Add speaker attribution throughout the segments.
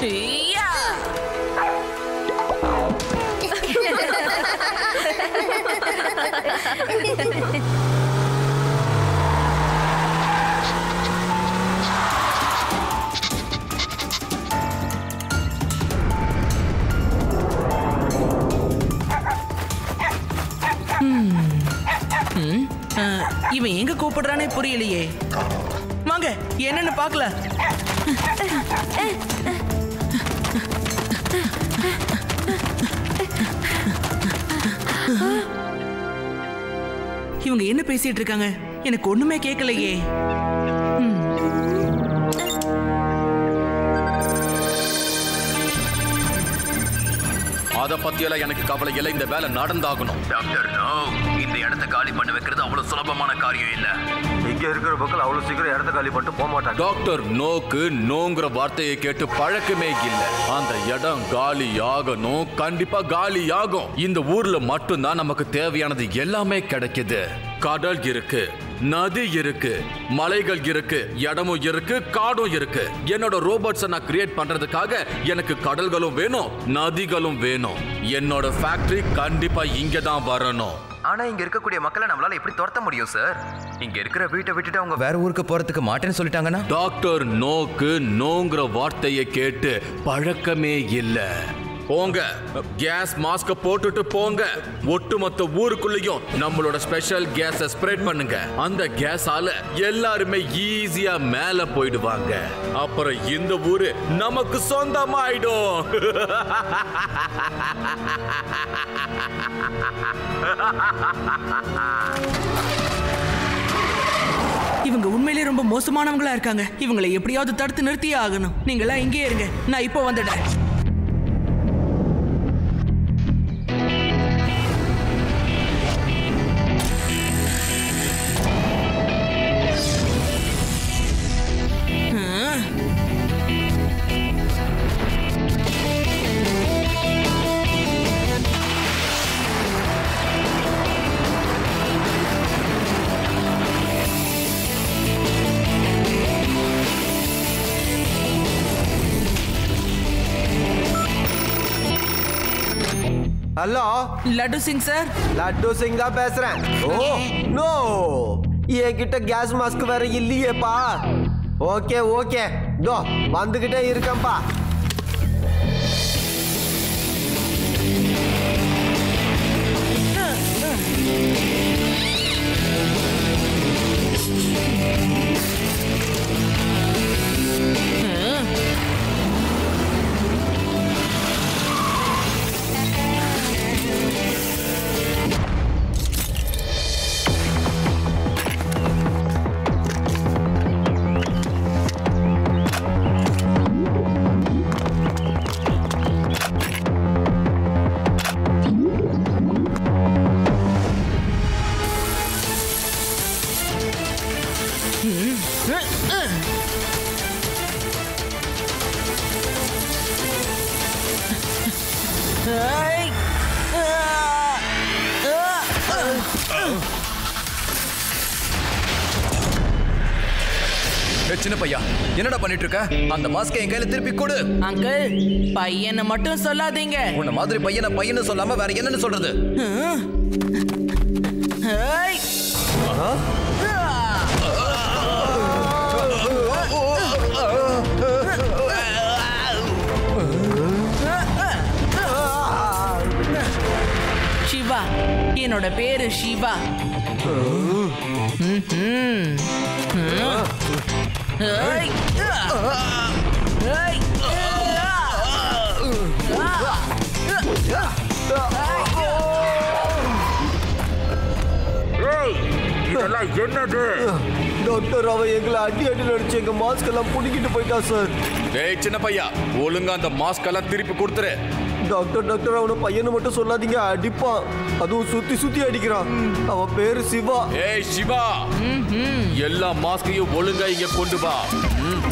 Speaker 1: ஐயா! ம், ஆ, இவன் எங்க கூப்பிடுறானே புரியலையே வாங்க என்னன்னு பார்க்கல இவங்க என்ன பேசிட்டு இருக்காங்க எனக்கு ஒண்ணுமே கேட்கலையே
Speaker 2: அத பத்தியெல்லாம் எனக்கு கவலை இல்லை இந்த வேலை நடந்தாகணும்
Speaker 3: டாக்டர் நோ இந்த இடத்த காலி பண்ண வைக்கிறது அவ்வளவு சுலபமான காரியம் இல்ல
Speaker 4: இங்க இருக்கிற மக்கள் அவ்வளவு சீக்கிரம் இடத்த காலி பண்ணிட்டு போக மாட்டாங்க
Speaker 2: டாக்டர் நோக்கு நோங்கிற வார்த்தையை கேட்டு பழக்கமே இல்ல அந்த இடம் காலி ஆகணும் கண்டிப்பா காலி ஆகும் இந்த ஊர்ல மட்டும்தான் நமக்கு தேவையானது எல்லாமே கிடைக்குது கடல் இருக்கு நதி இருக்கு மலைகள் இருக்கு இடமும் இருக்கு காடும் இருக்கு என்னோட ரோபோட்ஸை நான் கிரியேட் பண்றதுக்காக எனக்கு கடல்களும் வேணும் நதிகளும் வேணும் என்னோட ஃபேக்டரி கண்டிப்பா இங்க தான் வரணும்
Speaker 3: ஆனா இங்க இருக்கக்கூடிய மக்களை நம்மளால எப்படி துரத்த முடியும் சார் இங்க இருக்கிற வீட்டை விட்டுட்டு அவங்க
Speaker 5: வேற ஊருக்கு போறதுக்கு மாட்டேன்னு சொல்லிட்டாங்கன்னா
Speaker 2: டாக்டர் நோக்கு நோங்கிற வார்த்தையை கேட்டு பழக்கமே இல்ல போங்க கேஸ் மாஸ்க போட்டுட்டு போங்க ஒட்டுமொத்த ஊருக்குள்ளேயும் நம்மளோட ஸ்பெஷல் கேஸ ஸ்ப்ரெட் பண்ணுங்க அந்த கேஸால எல்லாருமே ஈஸியா மேல போயிடுவாங்க அப்புறம் இந்த ஊரு நமக்கு சொந்தமாயிடும்
Speaker 1: இவங்க உண்மையிலேயே ரொம்ப மோசமானவங்களா இருக்காங்க இவங்களை எப்படியாவது தடுத்து நிறுத்தியே ஆகணும் நீங்களாம் இங்கே இருங்க நான் இப்போ வந்துடுறேன் ஆ.
Speaker 4: ஹலோ
Speaker 1: லட்டு சிங் சார்
Speaker 4: லட்டு சிங் தான் பேசுறேன் ஓ நோ என்கிட்ட கேஸ் மாஸ்க் வேற இல்லையேப்பா ஓகே ஓகே தோ வந்துகிட்டே இருக்கேன்ப்பா
Speaker 1: ஐ! ஆ! ஆ!
Speaker 5: ஏய், சின்ன பையா என்னடா பண்ணிட்டு இருக்க அந்த மாஸ்கை என் கையில திருப்பி கொடு
Speaker 1: அங்கிள் பையனை மட்டும் சொல்லாதீங்க
Speaker 5: உன்ன மாதிரி பையனை பையன்னு சொல்லாம வேற என்னன்னு சொல்றது
Speaker 1: ஐ! சிவா என்னோட பேரு சிவா ம்ஹும். ஐ! ஐ!
Speaker 3: இதெல்லாம் என்னது
Speaker 4: டாக்டர் அவன் எங்களை அடி அடி நடிச்சு எங்க மாஸ்க் எல்லாம் புடிக்கிட்டு போயிட்டா சார்
Speaker 2: டேய் சின்ன பையா ஒழுங்கா அந்த மாஸ்க் எல்லாம் திருப்பி கொடுத்துரு
Speaker 4: டாக்டர் டாக்டர் அவனை பையனை மட்டும் சொல்லாதீங்க அடிப்பான் அதுவும் சுத்தி சுத்தி அடிக்கிறான் அவன் பேரு சிவா
Speaker 2: ஏய் சிவா எல்லா மாஸ்கையும் ஒழுங்கா இங்க கொண்டு வா ம்.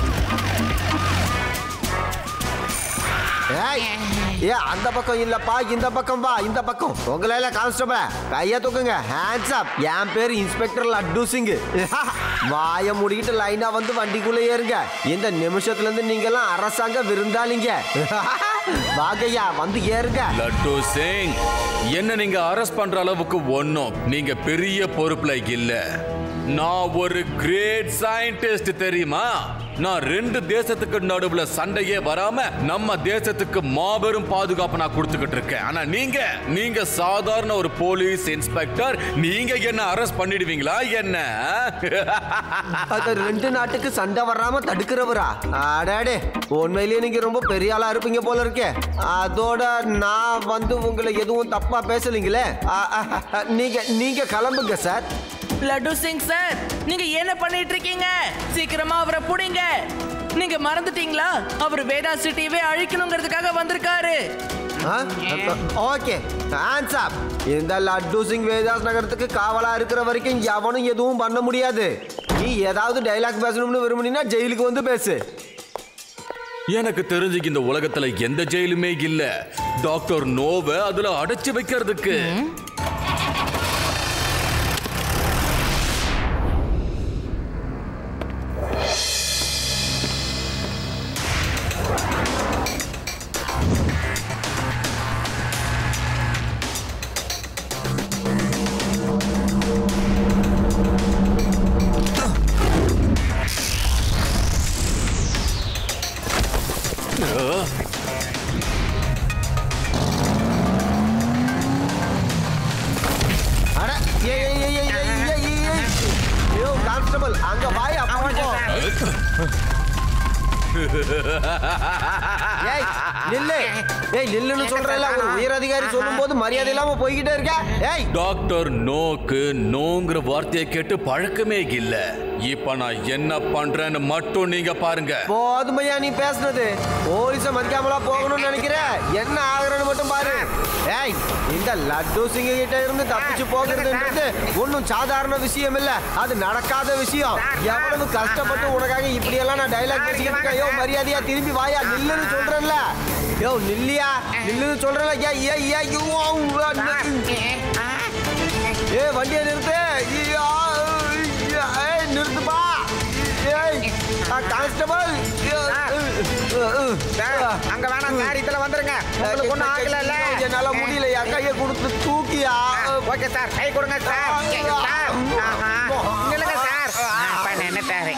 Speaker 4: ஏய் ஏ அந்த பக்கம் இல்லப்பா இந்த பக்கம் வா இந்த பக்கம் உங்களால கான்ஸ்டபிள் கைய தூக்குங்க ஹேண்ட்ஸ் அப் என் பேர் இன்ஸ்பெக்டர் லட்டு சிங் வாய மூடிக்கிட்டு லைனா வந்து வண்டிக்குள்ள ஏறுங்க இந்த நிமிஷத்துல இருந்து நீங்க எல்லாம் அரசாங்க விருந்தாளிங்க வாகையா வந்து ஏறுங்க
Speaker 2: லட்டு சிங் என்ன நீங்க அரெஸ்ட் பண்ற அளவுக்கு ஒண்ணும் நீங்க பெரிய பொறுப்புல இல்ல நான் ஒரு கிரேட் சயின்டிஸ்ட் தெரியுமா நான் ரெண்டு தேசத்துக்கு நடுவுல சண்டையே வராம நம்ம தேசத்துக்கு மாபெரும் பாதுகாப்பு நான் கொடுத்துக்கிட்டு இருக்கேன் ஆனா நீங்க நீங்க சாதாரண ஒரு போலீஸ் இன்ஸ்பெக்டர் நீங்க என்ன அரெஸ்ட் பண்ணிடுவீங்களா என்ன
Speaker 4: அது ரெண்டு நாட்டுக்கு சண்டை வராம தடுக்கிறவரா அடாடே உண்மையிலேயே நீங்க ரொம்ப பெரிய ஆளா இருப்பீங்க போல இருக்கே அதோட நான் வந்து உங்களை எதுவும் தப்பா பேசலீங்களே ஆ, ஆ, ஆ, நீங்க நீங்க கிளம்புங்க சார்
Speaker 1: லட்டு சிங் சார் நீங்க என்ன பண்ணிட்டு இருக்கீங்க சீக்கிரமா அவரை புடிங்க நீங்க மறந்துட்டீங்களா அவர் வேதா சிட்டியவே அழிக்கணுங்கிறதுக்காக வந்திருக்காரு
Speaker 4: ஓகே ஹேண்ட்ஸ் அப் இந்த லட்டு சிங் வேதாஸ் நகரத்துக்கு காவலா இருக்கிற வரைக்கும் எவனும் எதுவும் பண்ண முடியாது நீ ஏதாவது டைலாக் பேசணும்னு விரும்புனீங்கன்னா ஜெயிலுக்கு வந்து பேசு
Speaker 2: எனக்கு தெரிஞ்சு இந்த உலகத்துல எந்த ஜெயிலுமே இல்ல டாக்டர் நோவை அதுல அடைச்சு வைக்கிறதுக்கு
Speaker 4: அட ஏய் ஏய் ஏய் ஏய் ஏய் ஏய் ஏய் ஏய் ஐயோ கான்ஸ்டபிள் அங்க வாய் அப்போ ஏய் நில்லு ஏய் நில்லுன்னு சொல்றல ஒரு உயர் அதிகாரி சொல்லும்போது மரியாதை இல்லாம போய்கிட்டே இருக்க ஏய்
Speaker 2: டாக்டர் நோக்கு நோங்கிற வார்த்தையை கேட்டு பழக்கமே இல்ல இப்ப நான் என்ன பண்றேன்னு மட்டும் நீங்க பாருங்க
Speaker 4: போதுமையா நீ பேசுனது போலீஸ மதிக்காமலா போகணும்னு நினைக்கிற என்ன ஆகுறன்னு மட்டும் பாரு ஏய் இந்த லட்டு சிங்க கிட்ட இருந்து தப்பிச்சு போகிறதுன்றது ஒன்றும் சாதாரண விஷயம் இல்ல அது நடக்காத விஷயம் எவ்வளவு கஷ்டப்பட்டு உனக்காக இப்படி எல்லாம் நான் டைலாக் பேசிக்கிட்டு இருக்கேன் ஐயோ மரியாதையா திரும்பி வாயா நில்லுன்னு சொல்றேன்ல யோ நில்லியா நில்லுன்னு சொல்றேன்ல ஏய் ஏய் ஏய் ஐயோ, ஏ வண்டியை நிறுத்து ஐயா, ஐயா, ஏய் நிறுத்துப்பா ஏய் கான்ஸ்டபிள்
Speaker 6: அங்க வேணாம் சார் இதுல வந்துருங்க உங்களுக்கு ஒண்ணும் ஆகல
Speaker 4: என்னால முடியல என் கையை கொடுத்து தூக்கியா
Speaker 6: ஓகே சார் கை கொடுங்க சார் சார் ஆஹா. நில்லுங்க சார் அப்ப நின்னுட்டாரு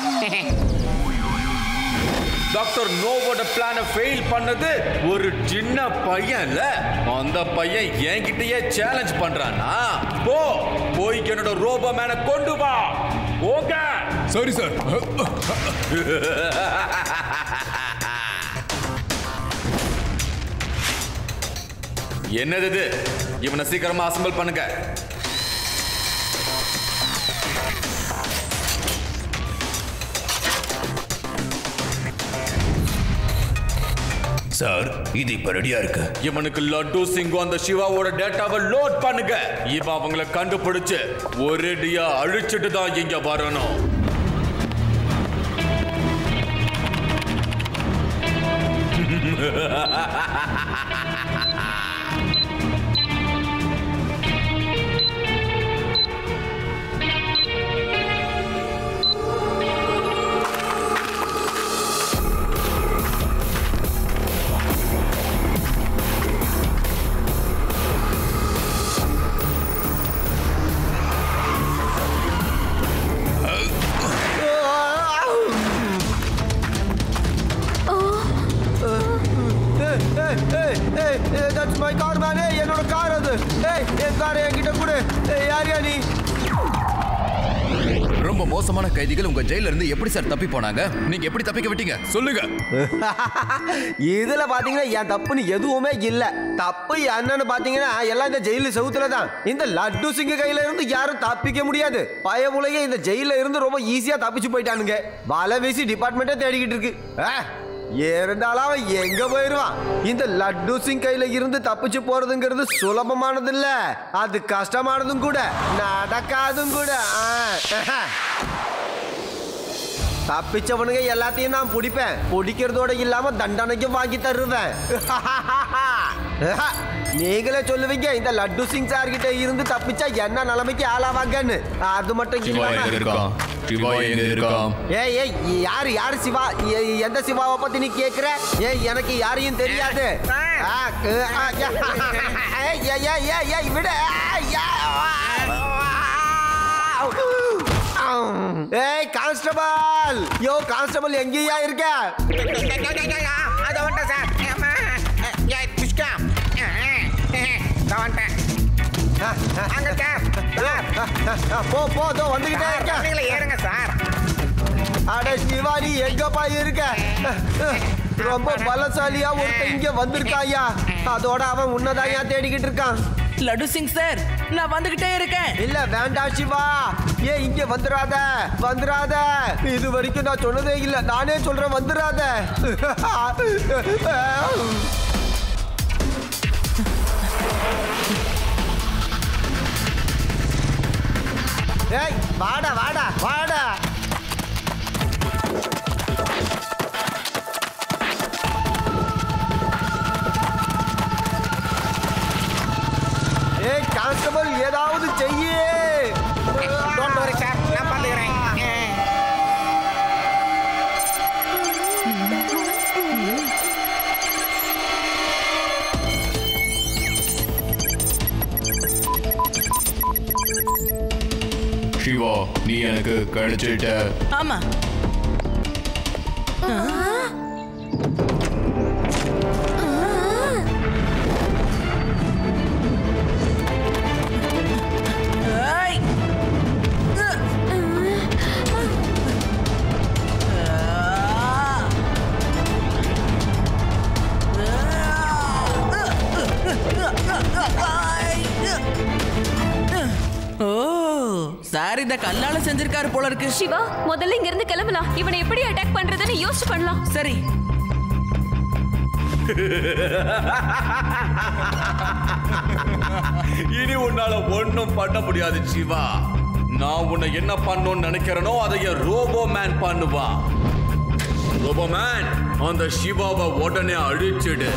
Speaker 2: டாக்டர் நோவோட பிளான ஃபெயில் பண்ணது ஒரு சின்ன பையன்ல அந்த பையன் என்கிட்டயே சேலஞ்ச் பண்றானா போ போய் என்னோட ரோபோ மேன கொண்டு வா ஓகே
Speaker 5: சரி சார்
Speaker 2: என்னது இது இவனை சீக்கிரமா அசம்பிள் பண்ணுங்க
Speaker 5: சார் இது இப்ப ரெடியா இருக்கு
Speaker 2: இவனுக்கு லட்டு சிங்கும் அந்த சிவாவோட டேட்டாவை லோட் பண்ணுங்க இவன் அவங்கள கண்டுபிடிச்சு ஒரேடியா அழிச்சிட்டு தான் இங்க வரணும்
Speaker 4: தட்ஸ் மை கார் மேனே என்னோட கார் அது ஏய் என் கார் என்கிட்ட கொடு ஏய் யாரியா நீ
Speaker 5: ரொம்ப மோசமான கைதிகள் உங்க ஜெயில இருந்து எப்படி சார் தப்பி போனாங்க நீங்க எப்படி தப்பிக்க விட்டீங்க சொல்லுங்க
Speaker 4: இதுல பாத்தீங்கன்னா என் தப்புன்னு எதுவுமே இல்ல தப்பு என்னன்னு பாத்தீங்கன்னா எல்லாம் இந்த ஜெயிலு செவுத்துல தான் இந்த லட்டு சிங்க கையில இருந்து யாரும் தப்பிக்க முடியாது பயமுலையே இந்த ஜெயில இருந்து ரொம்ப ஈஸியா தப்பிச்சு போயிட்டானுங்க வலை வீசி டிபார்ட்மெண்ட்டே தேடிக்கிட்டு இருக்கு ஆ, இருந்தாலும் அவன் எங்க போயிருவான் இந்த லட்டு சிங் கையில இருந்து தப்பிச்சு போறதுங்கிறது சுலபமானது இல்ல அது கஷ்டமானதும் கூட நடக்காதும் கூட ஆ. தப்பிச்சவனுங்க எல்லாத்தையும் நான் பிடிப்பேன் பிடிக்கிறதோட இல்லாம தண்டனைக்கும் வாங்கி தருவேன் நீங்களே சொல்லுவீங்க இந்த லட்டு சிங் சார் கிட்ட இருந்து தப்பிச்சா என்ன நிலைமைக்கு ஆளாவாங்கன்னு அது மட்டும்
Speaker 5: சிவா எங்க
Speaker 4: இல்லாம
Speaker 5: இருக்கான் சிவா எங்க இருக்கான்
Speaker 4: ஏய் ஏய் யாரு யாரு சிவா எ- எந்த சிவாவை பத்தி நீ கேக்குற ஏய் எனக்கு யாரையும் தெரியாது ஆ, கு- ஆ, யா. ஏய், ஏய், ஏய், ஏய், ஏய், விடு. ஏய், யா. ஏய் கான்ஸ்டபிள் யோ கான்ஸ்டபிள் எங்கேயா இருக்க
Speaker 6: அதை வந்துட்டேன் சார் அம்மா. ஏய், புஷ்கா. இதோ வந்துட்டேன். வாங்க சார். சார்.
Speaker 4: போ போ தோ வந்துகிட்டே
Speaker 6: சார்,
Speaker 4: இருக்க
Speaker 6: வண்டியில ஏறுங்க சார்
Speaker 4: அட சிவா நீ எங்கப்பா இருக்க ரொம்ப பலசாலியா ஒருத்தன் இங்க வந்திருக்காயா அதோட அவன் உன்னதாயா தேடிக்கிட்டு இருக்கான்
Speaker 1: லட்டு சிங் சார் நான் வந்துகிட்டே இருக்கேன்
Speaker 4: இல்ல வேண்டாம் சிவா ஏ இங்க வந்துராத வந்துராத இது வரைக்கும் நான் சொன்னதே இல்ல நானே சொல்றேன் வந்துராத ஏய் வாடா வாடா வாடா ஏய் கான்ஸ்டபிள் ஏதாவது செய்யே
Speaker 6: டோன்ட் வரி சார் நான் பார்த்துக்கிறேன்
Speaker 5: சிவா நீ எனக்கு கிடைச்சிட்ட
Speaker 1: ஆமா ஏய். ஓ சார் இந்த கல்லால செஞ்சிருக்காரு போல இருக்கு
Speaker 7: சிவா முதல்ல இங்க இருந்து கிளம்பலாம் இவனை எப்படி அட்டாக் பண்றதுன்னு யோசிச்சு பண்ணலாம்
Speaker 1: சரி
Speaker 2: இனி உன்னால ஒண்ணும் பண்ண முடியாது சிவா நான் உன்னை என்ன பண்ணணும்னு நினைக்கிறேனோ அதை என் ரோபோ மேன் பண்ணுவான் ரோபோ மேன் அந்த சிவாவை உடனே அழிச்சிடு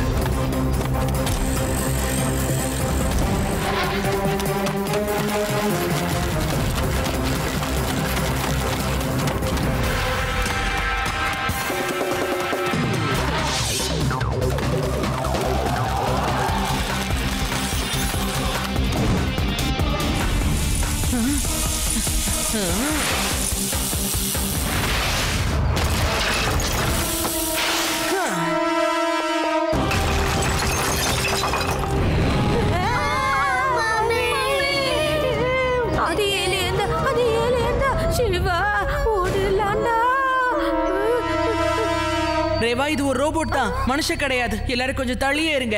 Speaker 7: அது ஏலியந்த அது ஏலியந்த சிவா ஓடலாண்டா
Speaker 1: ரேவா இது ஒரு ரோபோட் தான் மனுஷ கிடையாது எல்லாரும் கொஞ்சம் தள்ளியே இருங்க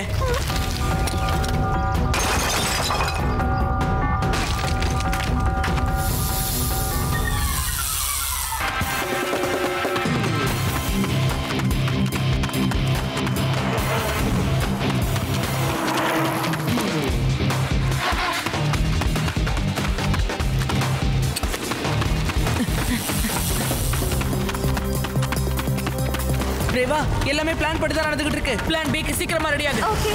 Speaker 1: ரேவா எல்லாமே பிளான் படி தான் நடந்துகிட்டு இருக்கு பிளான் பிக்கு சீக்கிரமா ரெடி ஆகு
Speaker 7: ஓகே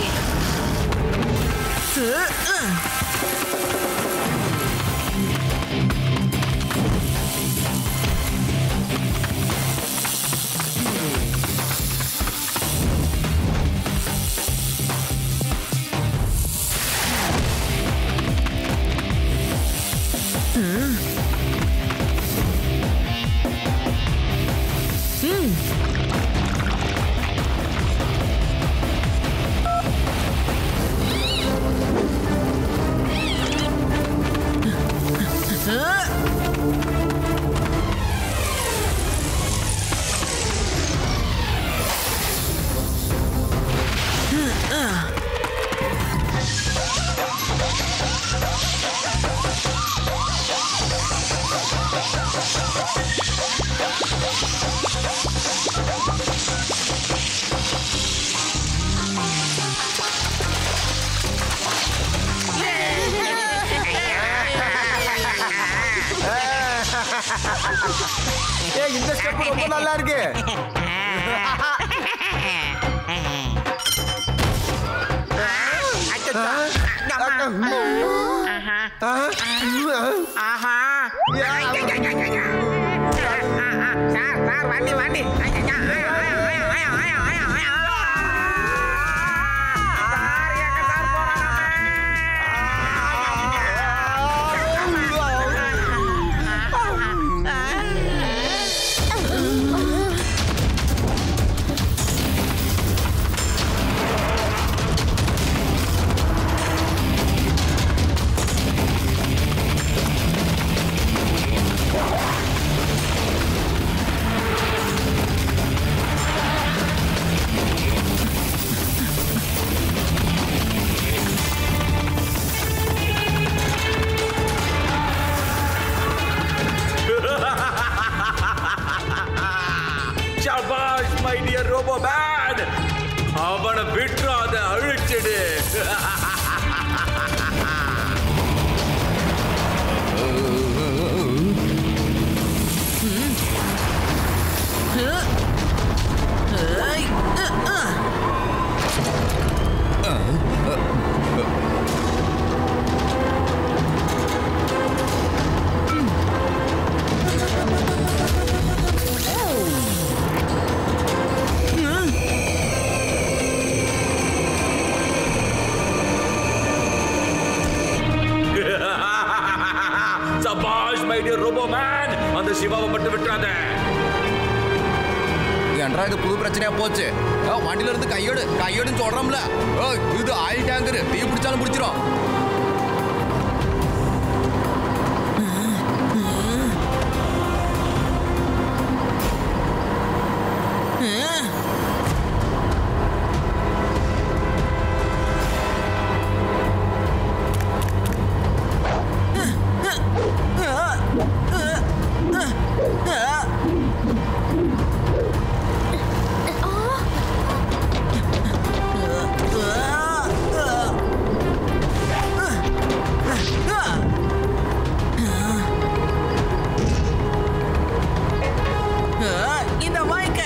Speaker 4: ஏ இந்த ஸ்டெப் ரொம்ப நல்லா இருக்கு
Speaker 6: அச்சச்சோ. ஆஹா.
Speaker 4: ஆ?
Speaker 6: ஆஹா
Speaker 4: யா.
Speaker 6: வண்டி வண்டி ஐயா, ஐயா, ஐயா, ஐயா, ஐயா, ஐயா, ஐயா, ஐயா, ஐயா. சார், எங்க சார்
Speaker 2: ஷபாஷ் மை டியர் ரோபோ பேட் அவனை விட்டுறாத அழிச்சிடு
Speaker 1: ஏய், அ, அ.
Speaker 2: சபாஷ் மை டியர் ரோபோ மேன் அந்த சிவாவை மட்டும் விட்டுறாத
Speaker 5: ஏன்டா இது புது பிரச்சனையா போச்சு ஆ, வண்டியில இருந்து கையோடு கையோடுன்னு சொல்றோம்ல ஓ, இது ஆயில் டேங்கர் தீ பிடிச்சாலும் பிடிச்சிரும்
Speaker 1: அ, இந்த வாய்க்க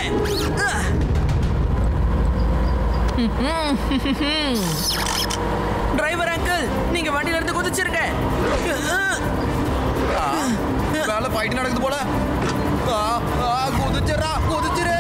Speaker 1: டிரைவர் அங்கிள் நீங்க வண்டியில இருந்து குதிச்சிருங்க
Speaker 5: ஆ, வேலை ஃபைட் நடக்குது போல ஆ, ஆ, குதிச்சிடுறா குதிச்சிரு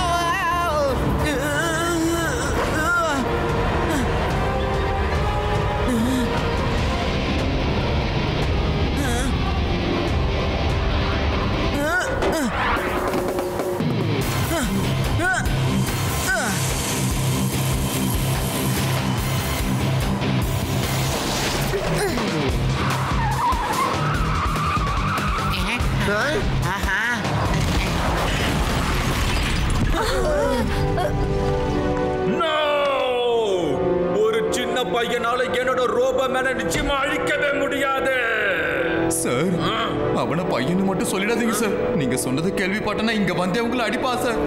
Speaker 6: ஆஹா
Speaker 2: No! ஒரு சின்ன பையனால என்னோட ரோபோ மேனை நிச்சயமா அழிக்கவே முடியாது
Speaker 5: சார் அவனை பையனு மட்டும் சொல்லிடாதீங்க சார் நீங்க சொன்னதை கேள்விப்பட்டனா இங்க வந்தே உங்களை அடிப்பா சார்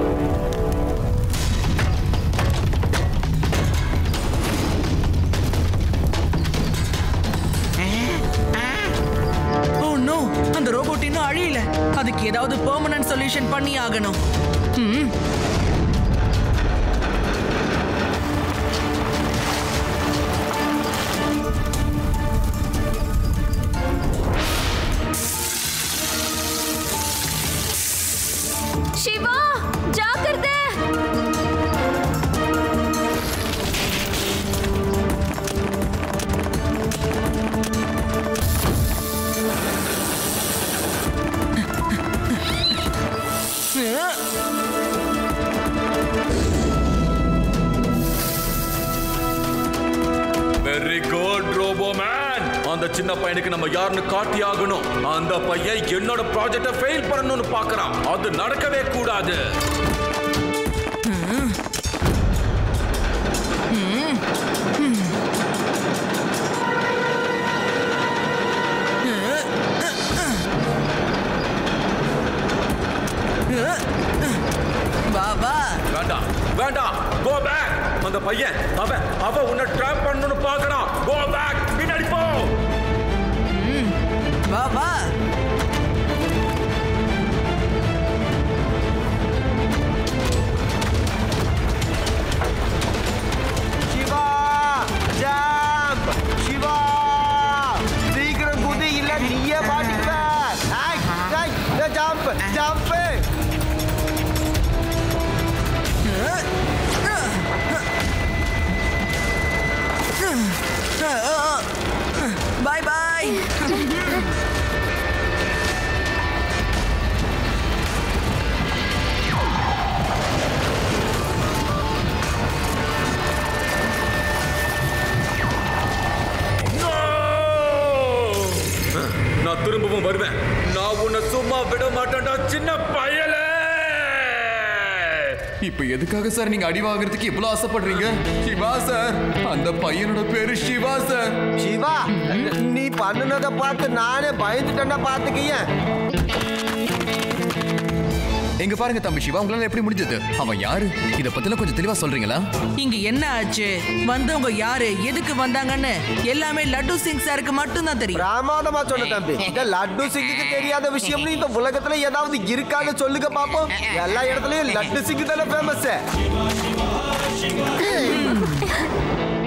Speaker 1: ஓ நோ அந்த ரோபோட் இன்னும் அழியல அதுக்கு ஏதாவது பெர்மனன்ட் சொல்யூஷன் பண்ணி ஆகணும் ம்.
Speaker 7: சிவா ஜாக்கிரதை
Speaker 2: வெரி குட் ரோபோ மேன் அந்த சின்ன பையனுக்கு நம்ம யாருன்னு காட்டி ஆகணும் அந்த பையன் என்னோட ப்ராஜெக்ட ஃபெயில் பண்ணணும்னு பார்க்கறான் அது நடக்கவே கூடாது
Speaker 1: வா வா
Speaker 2: வேண்டாம் வேண்டாம் கோ பேக் அந்த பையன் அவன் அவன் உன்னை ட்ராப் பண்ணணும்னு பார்க்கறான் கோ பேக் பின்னாடி போ
Speaker 1: வா வா
Speaker 4: சிவா ஜம்ப் சிவா சீக்கிரம் குதி இல்ல நீயே மாட்டிக்குவ ஜம்ப் ஜம்ப்
Speaker 5: இப்ப எதுக்காக சார் நீங்க அடி வாங்குறதுக்கு இவ்வளவு ஆசைப்படுறீங்க சிவா சார் அந்த பையனோட பேரு சிவா சார்
Speaker 4: சிவா நீ பண்ணுனதை பார்த்து நானே பயந்துட்டேன்னா பாத்துக்கிய
Speaker 5: எங்க பாருங்க தம்பி சிவா உங்களால எப்படி முடிஞ்சது அவன் யாரு இத பத்தின கொஞ்சம் தெளிவா சொல்றீங்களா
Speaker 1: இங்க என்ன ஆச்சு வந்தவங்க யாரு எதுக்கு வந்தாங்கன்னு எல்லாமே லட்டு சிங் சாருக்கு மட்டும்தான் தெரியும்
Speaker 4: பிரமாதமா சொன்ன தம்பி இந்த லட்டு சிங்குக்கு தெரியாத விஷயம்னு இந்த உலகத்துல ஏதாவது இருக்கான்னு சொல்லுங்க பாப்போம் எல்லா இடத்துலயும் லட்டு சிங்கு தானே ஃபேமஸ்